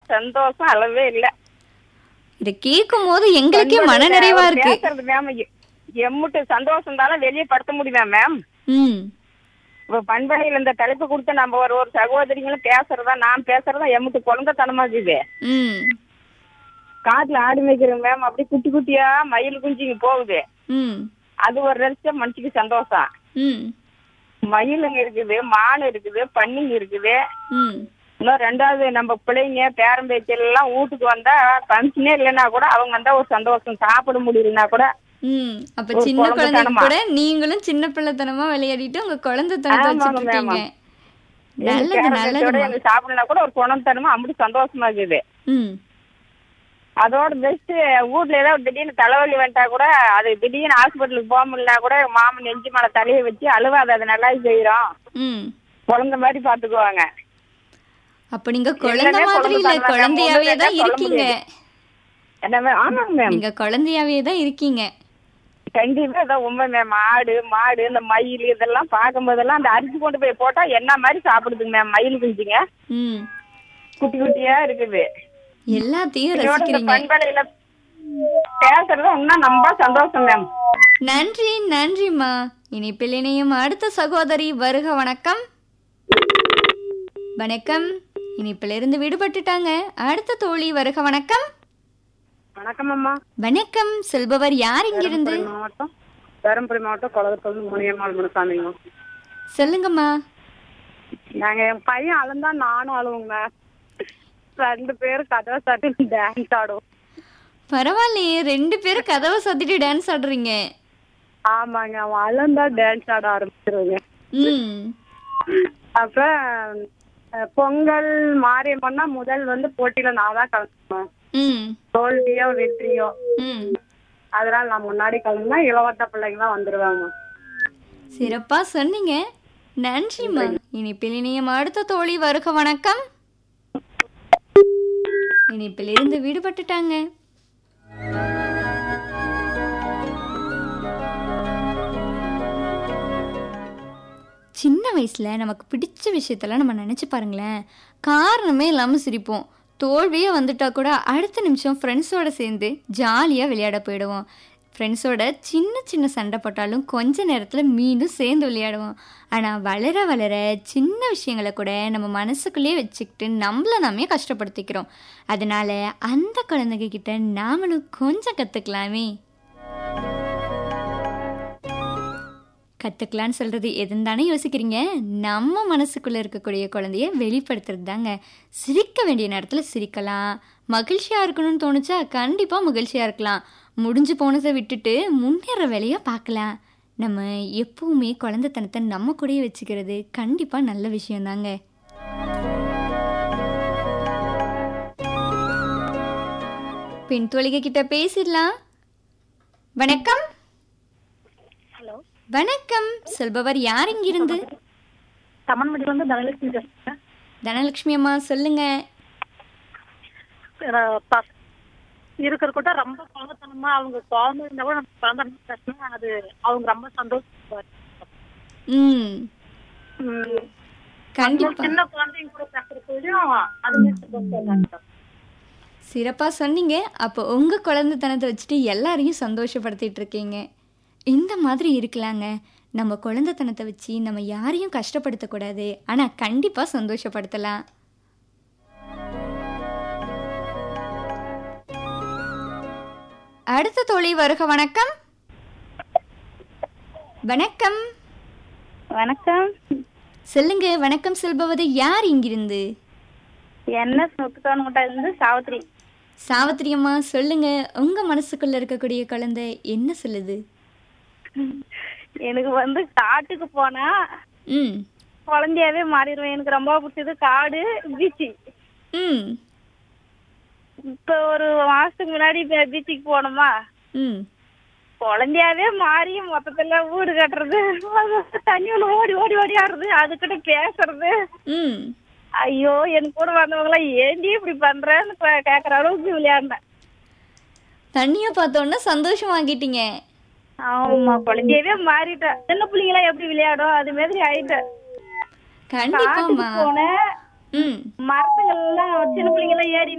சந்தோஷம் அளவே இல்ல இத கேட்கும் போது எங்களுக்கே மன நிறைவா இருக்கு பேசுறது மேம் எம்முட்டு சந்தோஷம் தானே வெளியே படுத்த முடியுமா மேம் ம் இப்ப பண்பலையில இந்த தலைப்பு கொடுத்து நம்ம ஒரு ஒரு சகோதரிங்களும் பேசுறதா நான் பேசுறதா எம்முட்டு குழந்தைத்தனமா இருக்குது ம் காட்டுல ஆடு மேய்க்கிறோம் மேம் அப்படி குட்டி குட்டியா மயில் குஞ்சிங்க போகுது ம் அது ஒரு நிமிஷம் மனுஷிக்கு சந்தோஷம் ம் மயிலுங்க இருக்குது மான் இருக்குது பன்னிங்க இருக்குது ம் இன்னும் ரெண்டாவது நம்ம பிள்ளைங்க பேரம்பேச்சல் எல்லாம் வீட்டுக்கு வந்தா ஃபங்க்ஷனே இல்லைன்னா கூட அவங்க வந்தா ஒரு சந்தோஷம் சாப்பிட முடியலன்னா கூட ம் அப்ப ஒரு சின்ன குழந்தைங்க குழந்தைத்தனமா. கூட நீங்களும் சின்ன பிள்ளைத்தனமா விளையாடிட்டு உங்க குழந்தைத்தனத்தை ஆமாங்க, வச்சுட்டு இருக்கீங்க எங்க நல்லது பேரம்பேத்தியோட நல்லதுமா எனக்கு சாப்பிடலாம் கூட ஒரு குணத்தனமா அப்படி சந்தோஷமா இருக்குது ம் அதோட பெஸ்ட் வீட்ல ஏதாவது திடீர்னு தலைவலி வந்துட்டா கூட அது திடீர்னு ஹாஸ்பிட்டலுக்கு போக முடியலனா கூட மாமன் நெஞ்சு மேல தலையை வச்சு அழுவாது அது நல்லா செய்யறோம் ம் குழந்தை மாதிரி பாத்துக்குவாங்க அப்ப நீங்க குழந்தை எல்லாமே மாதிரி இல்ல குழந்தை குழந்தையாவே தான் தான் சொல்ல இருக்கீங்க என்ன மேம் ஆமாங்க மேம் நீங்க குழந்தையாவே தான் இருக்கீங்க கண்டிப்பா இதான் உண்மை மேம் ஆடு மாடு இந்த மயில் இதெல்லாம் பார்க்கும்போதெல்லாம் அந்த அரிசி கொண்டு போய் போட்டா என்ன மாதிரி சாப்பிடுதுங்க மேம் மயில் குஞ்சுங்க ம் குட்டி குட்டியா இருக்குது எல்லாத்தையும் இதோட இந்த ரசிக்கிறீங்க பண்பலையில பேசுறது இன்னும் ரொம்ப சந்தோஷம் மேம் நன்றி நன்றிம்மா இனிப்பில் இணையும் அடுத்த சகோதரி வருக வணக்கம் வணக்கம் இனிப்பில் இருந்து விடுபட்டுட்டாங்க அடுத்த தோழி வருக வணக்கம் வணக்கம் அம்மா வணக்கம் செல்பவர் யார் இங்கிருந்து மாவட்டம் தருமபுரி மாவட்டம் குளத்தூர் முனியம்மாள் முனுசாமிங்க சொல்லுங்கம்மா நாங்க என் பையன் அழுந்தா நானும் அழுவுங்க ரெண்டு பேரும் கதவை தட்டி டான்ஸ் ஆடுவோம் பரவாயில்லையே ரெண்டு பேரும் கதவை சத்திட்டு டான்ஸ் ஆடுறீங்க ஆமாங்க அவன் அழுந்தா டான்ஸ் ஆட ஆரம்பிச்சிருவங்க ம் அப்ப அஹ், பொங்கல் மாரியம்மன்னா முதல் வந்து போட்டியில நான் தான் கலந்துக்கணும் ம் தோல்வியோ வெற்றியோ ம் அதனால நான் முன்னாடி கலந்துனா இளவட்ட பிள்ளைங்களாம் வந்துருவாங்க சிறப்பா சொன்னீங்க நன்றிம்மா இனிப்பில் இணையம் அடுத்த தோழி வருக வணக்கம் இனிப்பில் இருந்து விடுபட்டுட்டாங்க சின்ன வயசுல நமக்கு பிடிச்ச விஷயத்தெல்லாம் நம்ம நினைச்சு பாருங்களேன் காரணமே இல்லாம சிரிப்போம் தோல்வியே வந்துட்டா கூட அடுத்த நிமிஷம் ஃப்ரெண்ட்ஸோட சேர்ந்து ஜாலியாக விளையாட போயிடுவோம் ஃப்ரெண்ட்ஸோட சின்ன சின்ன சண்டை போட்டாலும் கொஞ்ச நேரத்தில் மீண்டும் சேர்ந்து விளையாடுவோம் ஆனால் வளர வளர சின்ன விஷயங்களை கூட நம்ம மனசுக்குள்ளேயே வச்சுக்கிட்டு நம்மளை நாமே கஷ்டப்படுத்திக்கிறோம் அதனால அந்த குழந்தைங்க கிட்ட நாமளும் கொஞ்சம் கற்றுக்கலாமே கற்றுக்கலான்னு சொல்கிறது எதுன்னு தானே யோசிக்கிறீங்க நம்ம மனசுக்குள்ளே இருக்கக்கூடிய குழந்தைய வெளிப்படுத்துறது தாங்க சிரிக்க வேண்டிய நேரத்தில் சிரிக்கலாம் மகிழ்ச்சியாக இருக்கணும்னு தோணுச்சா கண்டிப்பாக மகிழ்ச்சியாக இருக்கலாம் முடிஞ்சு போனதை விட்டுட்டு முன்னேற வேலையை பார்க்கலாம் நம்ம எப்பவுமே குழந்தைத்தனத்தை நம்ம கூடயே வச்சுக்கிறது கண்டிப்பாக நல்ல விஷயம்தாங்க பெண் தொழிகை கிட்ட பேசிடலாம் வணக்கம் ஹலோ வணக்கம் சொல்பவர் யார் இங்கிருந்து தமன்மடியில இருந்து தனலட்சுமி பேசுறேன் தனலட்சுமி அம்மா சொல்லுங்க இருக்கிற கூட ரொம்ப குழந்தைத்தனமா அவங்க குழந்தை இருந்தா கூட நம்ம குழந்தை பேசினா அது அவங்க ரொம்ப சந்தோஷப்படுவாங்க ம் கண்டிப்பா சின்ன குழந்தைங்க கூட பேசுறதுலயும் அது மாதிரி சந்தோஷம் சிறப்பா சொன்னீங்க அப்போ உங்க குழந்தைத்தனத்தை வச்சுட்டு எல்லாரையும் சந்தோஷப்படுத்திட்டு இருக்கீங்க இந்த மாதிரி இருக்கலாங்க நம்ம குழந்தைத்தனத்தை வச்சு நம்ம யாரையும் கஷ்டப்படுத்தக்கூடாது ஆனா கண்டிப்பா சந்தோஷப்படுத்தலாம் அடுத்த தோழி வருக வணக்கம் வணக்கம் வணக்கம் சொல்லுங்க வணக்கம் சொல்பவது யார் இங்கிருந்து என்ன முத்துக்கவன்கிட்ட இருந்து சாவித்ரி சாவித்திரி அம்மா சொல்லுங்க உங்க மனசுக்குள்ள இருக்கக்கூடிய குழந்தை என்ன சொல்லுது எனக்கு வந்து காட்டுக்கு போனா ம் குழந்தையாவே மாறிடுவேன் எனக்கு ரொம்ப பிடிச்சது காடு பீச்சு ம் இப்ப ஒரு மாசத்துக்கு முன்னாடி பீச்சுக்கு போனோமா ம் குழந்தையாவே மாறி மொத்தத்துல வீடு கட்டுறது தண்ணி உள்ள ஓடி ஓடி ஓடி ஆடுறது அதுக்கிட்ட பேசுறது ம் ஐயோ என் கூட வந்தவங்களாம் ஏண்டி இப்படி பண்றேன்னு கே- கேக்குற அளவுக்கு விளையாடினேன் தண்ணியை பார்த்தோன்னா சந்தோஷமாக்கிட்டீங்க ஆமா குழந்தையவே மாறிட்டேன் சின்ன பிள்ளைங்களாம் எப்படி விளையாடும் அது மாதிரி ஆயிட்டேன் கண்டிப்பாம்மா காட்டுக்கு போனேன் ம் மரத்துங்கள்லாம் சின்ன பிள்ளைங்க எல்லாம் ஏறி